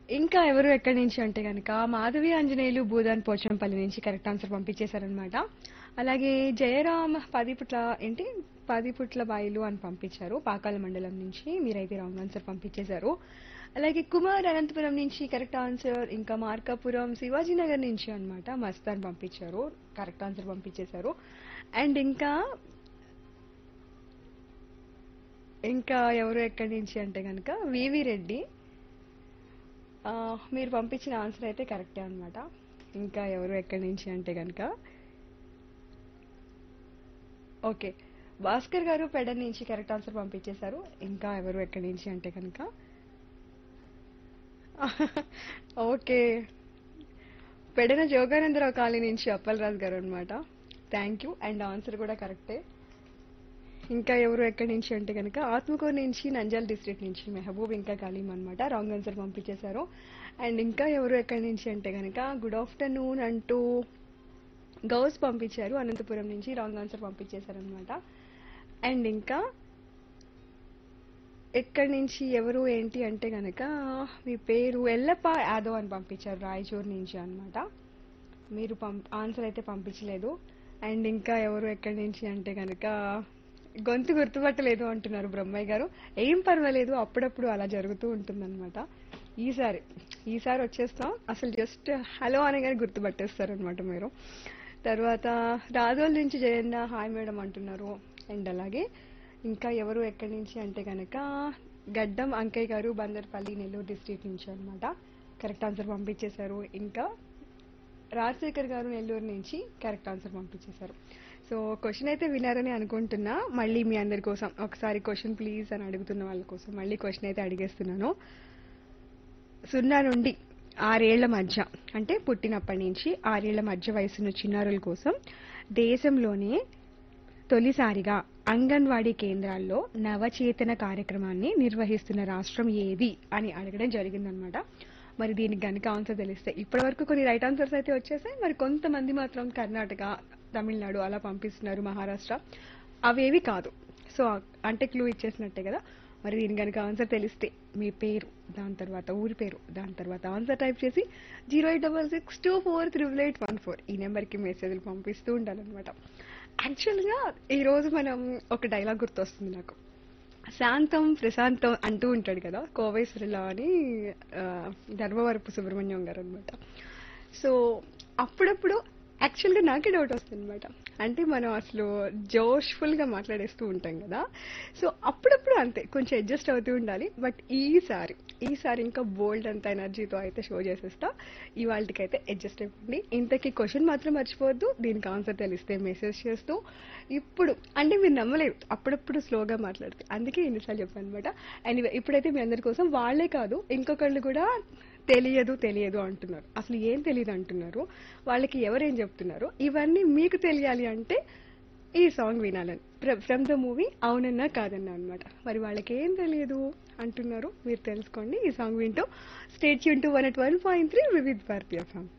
ఇంకా ఎవరు ఎక్కడి నుంచి అంటే కనుక మాధవి ఆంజనేయులు భూదాన్ పోచంపల్లి నుంచి కరెక్ట్ ఆన్సర్ పంపించేశారనమాట అలాగే జయరామ్ పది పుట్ల ఏంటి పది పుట్ల బాయిలు అని పంపించారు పాకాల మండలం నుంచి మీరైతే రాంగ్ ఆన్సర్ పంపించేశారు అలాగే కుమార్ అనంతపురం నుంచి కరెక్ట్ ఆన్సర్ ఇంకా మార్కాపురం శివాజీనగర్ నుంచి అన్నమాట మస్తాన్ పంపించారు కరెక్ట్ ఆన్సర్ పంపించేశారు అండ్ ఇంకా ఇంకా ఎవరు ఎక్కడి నుంచి అంటే కనుక వివి రెడ్డి ఆ, మీరు పంపించిన ఆన్సర్ అయితే కరెక్టే అన్నమాట ఇంకా ఎవరు ఎక్కడి నుంచి అంటే కనుక ఓకే భాస్కర్ గారు పెడ నుంచి కరెక్ట్ ఆన్సర్ పంపించేశారు ఇంకా ఎవరు ఎక్కడి నుంచి అంటే కనుక ఓకే పెడన జోగానందరావు కాలనీ నుంచి అప్పలరాజు గారు అనమాట థ్యాంక్ యూ అండ్ ఆన్సర్ కూడా కరెక్టే ఇంకా ఎవరు ఎక్కడి నుంచి అంటే కనుక ఆత్మకూరు నుంచి నంజాల్ డిస్ట్రిక్ట్ నుంచి మెహబూబ్ ఇంకా కలీం అనమాట రాంగ్ ఆన్సర్ పంపించేశారు అండ్ ఇంకా ఎవరు ఎక్కడి నుంచి అంటే కనుక గుడ్ ఆఫ్టర్నూన్ అంటూ గౌస్ పంపించారు అనంతపురం నుంచి రాంగ్ ఆన్సర్ పంపించేశారు అనమాట అండ్ ఇంకా ఎక్కడి నుంచి ఎవరు ఏంటి అంటే కనుక మీ పేరు ఎల్లప్ప యాదవ్ అని పంపించారు రాయచూరు నుంచి అన్నమాట మీరు పంప్ ఆన్సర్ అయితే పంపించలేదు అండ్ ఇంకా ఎవరు ఎక్కడి నుంచి అంటే కనుక గొంతు గుర్తుపట్టలేదు అంటున్నారు బ్రహ్మయ్య గారు ఏం పర్వాలేదు అప్పుడప్పుడు అలా జరుగుతూ ఉంటుందన్నమాట ఈసారి ఈసారి వచ్చేస్తాం అసలు జస్ట్ హలో అనగానే గుర్తుపట్టేస్తారు అనమాట మీరు తర్వాత రాజోల్ నుంచి జయన్న హాయ్ మేడం అంటున్నారు అండ్ అలాగే ఇంకా ఎవరు ఎక్కడి నుంచి అంటే కనుక గడ్డం అంకయ్య గారు బందర్పల్లి నెల్లూరు డిస్ట్రిక్ట్ నుంచి అన్నమాట కరెక్ట్ ఆన్సర్ పంపించేశారు ఇంకా రాజశేఖర్ గారు నెల్లూరు నుంచి కరెక్ట్ ఆన్సర్ పంపించేశారు సో క్వశ్చన్ అయితే వినారని అనుకుంటున్నా మళ్ళీ మీ అందరి కోసం ఒకసారి క్వశ్చన్ ప్లీజ్ అని అడుగుతున్న వాళ్ళ కోసం మళ్ళీ క్వశ్చన్ అయితే అడిగేస్తున్నాను సున్నా నుండి ఆరేళ్ల మధ్య అంటే పుట్టినప్పటి నుంచి ఆరేళ్ల మధ్య వయసున్న చిన్నారుల కోసం దేశంలోనే తొలిసారిగా అంగన్వాడీ కేంద్రాల్లో నవచేతన కార్యక్రమాన్ని నిర్వహిస్తున్న రాష్ట్రం ఏది అని అడగడం జరిగిందనమాట మరి దీనికి గనుక ఆన్సర్ తెలిస్తే ఇప్పటి వరకు కొన్ని రైట్ ఆన్సర్స్ అయితే వచ్చేసాయి మరి కొంతమంది మాత్రం కర్ణాటక తమిళనాడు అలా పంపిస్తున్నారు మహారాష్ట్ర అవేవి కాదు సో అంటే క్లూ ఇచ్చేసినట్టే కదా మరి దీని కనుక ఆన్సర్ తెలిస్తే మీ పేరు దాని తర్వాత ఊరి పేరు దాని తర్వాత ఆన్సర్ టైప్ చేసి zero eight double six two four triple eight one four ఈ నెంబర్కి మెసేజ్లు పంపిస్తూ ఉండాలన్నమాట యాక్చువల్గా ఈరోజు మనం ఒక డైలాగ్ గుర్తొస్తుంది నాకు శాంతం ప్రశాంతం అంటూ ఉంటాడు కదా కోవేశ్వరిలా అని ఆ, ధర్మవరపు సుబ్రహ్మణ్యం గారు అనమాట సో అప్పుడప్పుడు యాక్చువల్గా నాకే డౌట్ వస్తుంది అనమాట అంటే మనం అసలు జోష్ఫుల్ గా మాట్లాడేస్తూ ఉంటాం కదా సో అప్పుడప్పుడు అంతే కొంచెం అడ్జస్ట్ అవుతూ ఉండాలి బట్ ఈసారి ఈసారి ఇంకా బోల్డ్ అంత ఎనర్జీతో అయితే షో చేసేస్తా ఇవాళకైతే అడ్జస్ట్ అయిపోండి ఇంతకీ క్వశ్చన్ మాత్రం మర్చిపోవద్దు దీనికి ఆన్సర్ తెలిస్తే మెసేజ్ చేస్తూ ఇప్పుడు అంటే మీరు నమ్మలేరు అప్పుడప్పుడు స్లోగా మాట్లాడితే అందుకే ఎన్నిసార్లు చెప్పాను అనమాట అండ్ ఇప్పుడైతే మీ అందరి కోసం వాళ్ళే కాదు ఇంకొకళ్ళు కూడా తెలియదు తెలియదు అంటున్నారు అసలు ఏం తెలియదు అంటున్నారు వాళ్ళకి ఎవరేం చెప్తున్నారు ఇవన్నీ మీకు తెలియాలి అంటే ఈ సాంగ్ వినాలని ఫ్రమ్ ద మూవీ అవునన్నా కాదన్నా అనమాట మరి వాళ్ళకి ఏం తెలియదు అంటున్నారు మీరు తెలుసుకోండి ఈ సాంగ్ వింటూ స్టేట్ యూన్ to one eight one point three Vividh Bharatiya song